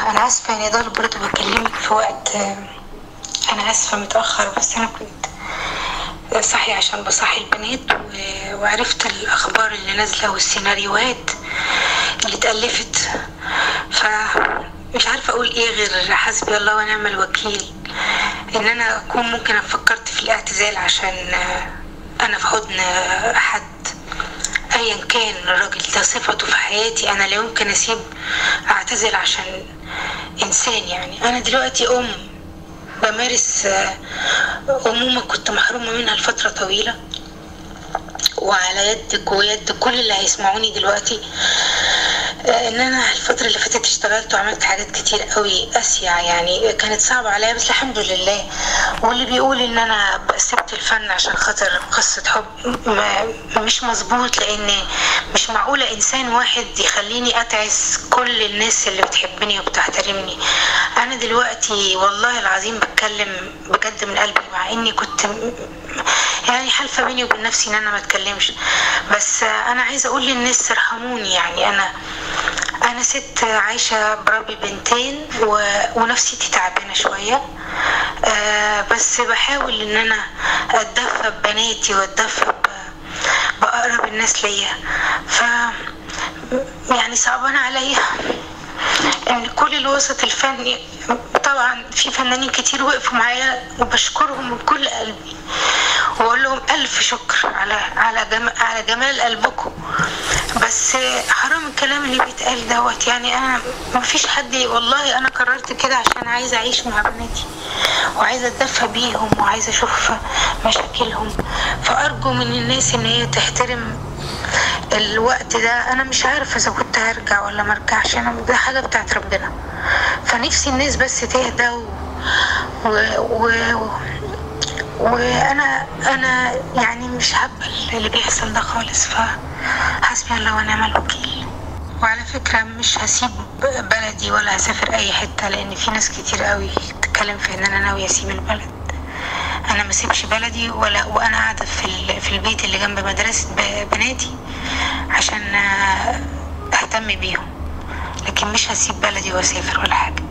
انا اسفه اني ضل برضه بكلمك في وقت آه، انا اسفه متاخر بس انا كنت صحي عشان بصحي البنات و- وعرفت الاخبار اللي نازله والسيناريوهات اللي اتالفت فمش عارفه اقول ايه غير حسبي الله ونعم الوكيل ان انا اكون ممكن فكرت في الاعتزال عشان آه، انا في حضن آه، حد ايا كان الراجل ده صفته في حياتي انا لا يمكن اسيب اعتزل عشان انسان يعني انا دلوقتي ام بمارس آه، امومه كنت محرومه منها لفتره طويله وعلى يدك ويد كل اللي هيسمعوني دلوقتي آه، ان انا الفترة اللي فاتت اشتغلت وعملت حاجات كتير قوي اسيع يعني كانت صعبة عليا بس الحمد لله واللي بيقول ان انا سبت الفن عشان خاطر قصة حب ما- مش مظبوط لان مش معقولة انسان واحد يخليني اتعس كل الناس اللي بتحبني وبتحترمني انا دلوقتي والله العظيم بتكلم بجد من قلبي مع اني كنت م- يعني حالفة بيني وبين نفسي ان انا ما اتكلمش بس انا عايزة اقول للناس ارحموني يعني انا انا ست عايشة بربي بنتين و... ونفسيتي تعبانة شوية آه بس بحاول ان انا اتدفى ببناتي واتدفى ب... باقرب الناس ليا ف يعني صعبان عليا ان كل الوسط الفني طبعا في فنانين كتير وقفوا معايا وبشكرهم من كل قلبي واقول لهم الف شكر على على جم... على جمال قلبكم بس حرام الكلام اللي بيتقال دوت يعني انا ما فيش حد والله انا قررت كده عشان عايزه اعيش مع بناتي وعايزه اتدفى بيهم وعايزه اشوف مشاكلهم فارجو من الناس ان هي تحترم الوقت ده انا مش عارفه اذا كنت هرجع ولا ما ارجعش انا ده حاجه بتاعت ربنا فنفسي الناس بس تهدى و... و... و... وانا انا يعني مش حابه اللي بيحصل ده خالص فحسبي الله ونعم الوكيل وعلى فكرة مش هسيب بلدي ولا هسافر أي حتة لأن في ناس كتير قوي بتتكلم في إن أنا ناوية أسيب البلد أنا ما سيبش بلدي ولا وأنا قاعدة في ال- في البيت اللي جنب مدرسة ب- بناتي عشان آه، أهتم بيهم لكن مش هسيب بلدي وأسافر ولا حاجة